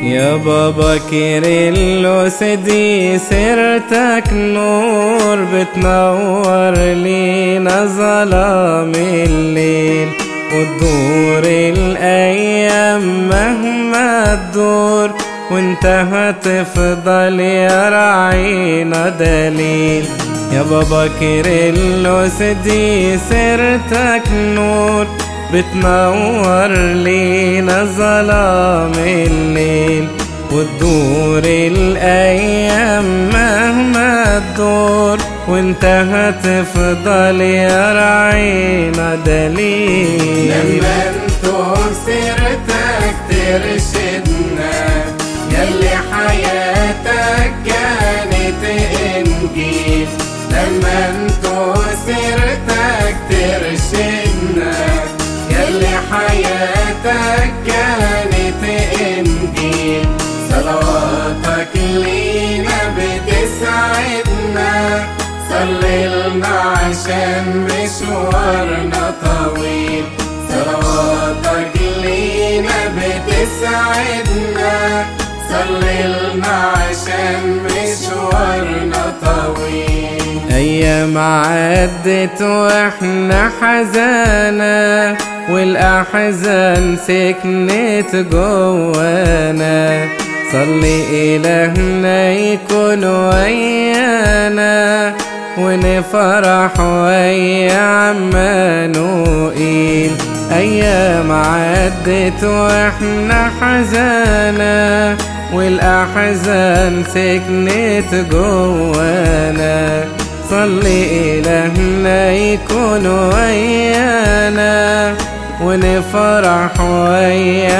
يا بابا كيرلس دي سيرتك نور بتنور لينا ظلام الليل وتدور الأيام مهما تدور وانت هتفضل يا رعينا دليل يا بابا كيرلس دي سيرتك نور بتنور لينا ظلام الليل وتدور الأيام مهما تدور وانت هتفضل يا رعينا دليل لما انتم سيرتك ترشدنا يلي حياتك كانت انجيل لما انتم سيرتك ترشدنا يلي حياتك كانت انجيل صلواتك لينا بتسعدنا صلي لنا عشان مشوارنا طويل صلواتك لينا بتسعدنا صلي لنا عشان مشوارنا طويل أيام عدت وإحنا حزانة والأحزان سكنت جوانا صلي إلهنا يكون ويانا ونفرح ويا عمانوئيل أيام عدت وإحنا حزانة والأحزان سكنت جوانا صلي إلهنا يكون ويانا ونفرح ويا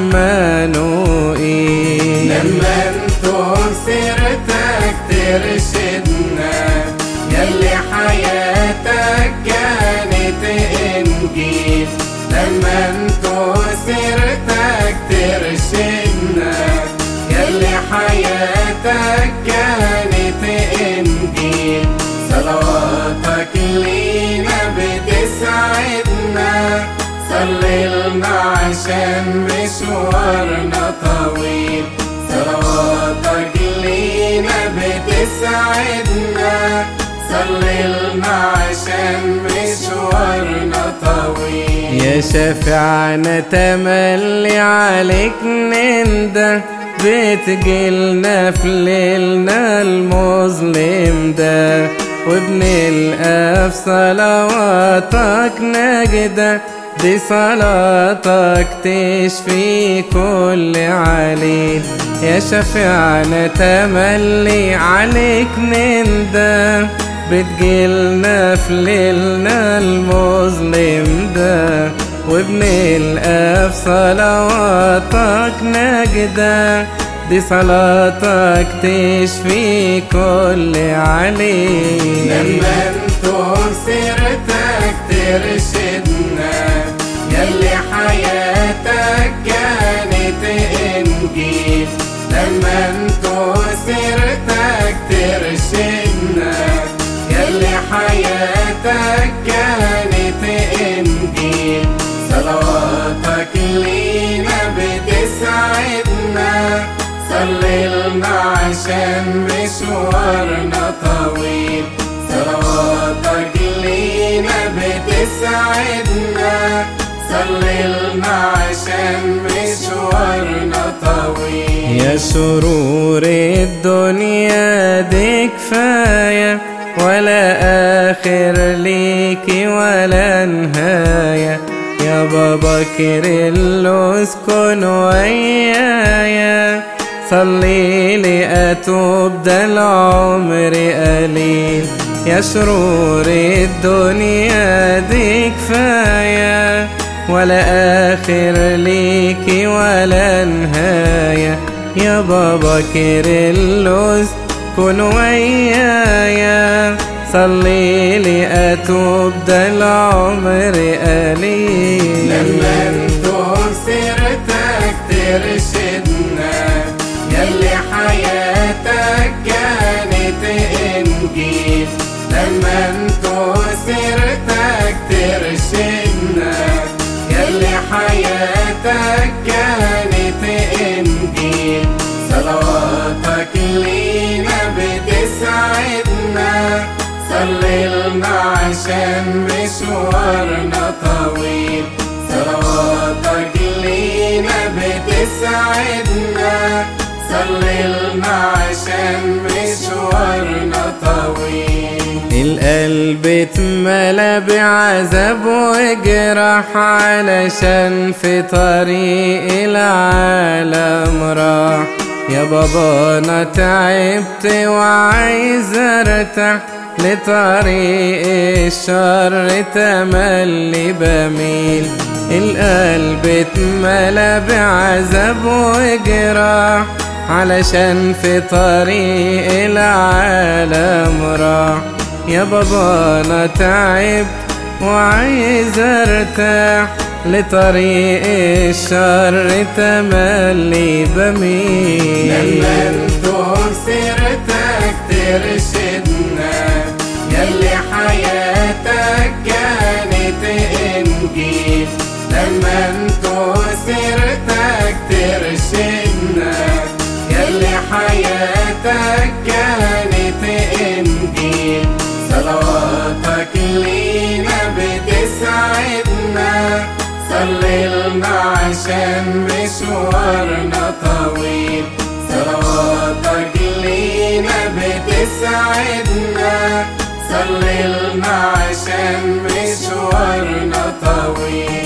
عمانوئيل لما انتم سيرتك ترشدنا يلي حياتك كانت انجيل لما انتم سيرتك ترشدنا يلي حياتك كانت انجيل صلواتك لينا بتسعدنا صلي لنا عشان مشوارنا طويل صلواتك لينا بتسعدنا صلي لنا عشان مشوارنا طويل يا شفيعنا تملي عليك ننده بتجيلنا في ليلنا المظلم ده وبنلقى في صلواتك نجدة دي صلاتك تشفي كل عليل يا شفيعنا تملي عليك ننده بتجيلنا في ليلنا المظلم ده وبنلقى في صلواتك نجدة دي صلاتك تشفي كل عليل لما انتم سيرتك ترشدنا يلي حياتك كانت انجيل لما انتم سيرتك ترشدنا يلي حياتك كانت انجيل صلواتك لينا بتسعدنا صلي لنا عشان مشوارنا طويل صلواتك لينا بتسعدنا صلي لنا عشان مشوارنا طويل يا سرور الدنيا دي كفاية ولا آخر ليكي ولا نهاية يا بابا كيرلو اسكن ويايا صلي لي أتوب ده العمر قليل يا سرور الدنيا دي كفاية ولا آخر ليكي ولا نهاية يا بابا كيرلس كن ويايا صلي لي أتوب ده العمر قليل لما انتم سيرتك ترشدنا يلي حياتك كانت انجيل لما انتم سيرتك ترشدنا يلي حياتك كانت انجيل مشوارنا طويل صلواتك لينا بتسعدنا صلي لنا عشان مشوارنا طويل القلب اتملى بعذاب وجراح علشان في طريق العالم راح يا بابا انا تعبت وعايز ارتاح لطريق الشر تملي بميل القلب اتملى بعذاب وجراح علشان في طريق العالم راح يا بابا انا تعبت وعايز ارتاح لطريق الشر تملي بميل لما نذكر سيرتك ترشدنا يلي حياتك كانت انجيل لما نذكر سيرتك ترشدنا يلي حياتك كانت انجيل صلواتك لينا بتسعدنا صلي لنا عشان مشوارنا طويل صلواتك لينا بتسعدنا صلي لنا عشان مشوارنا طويل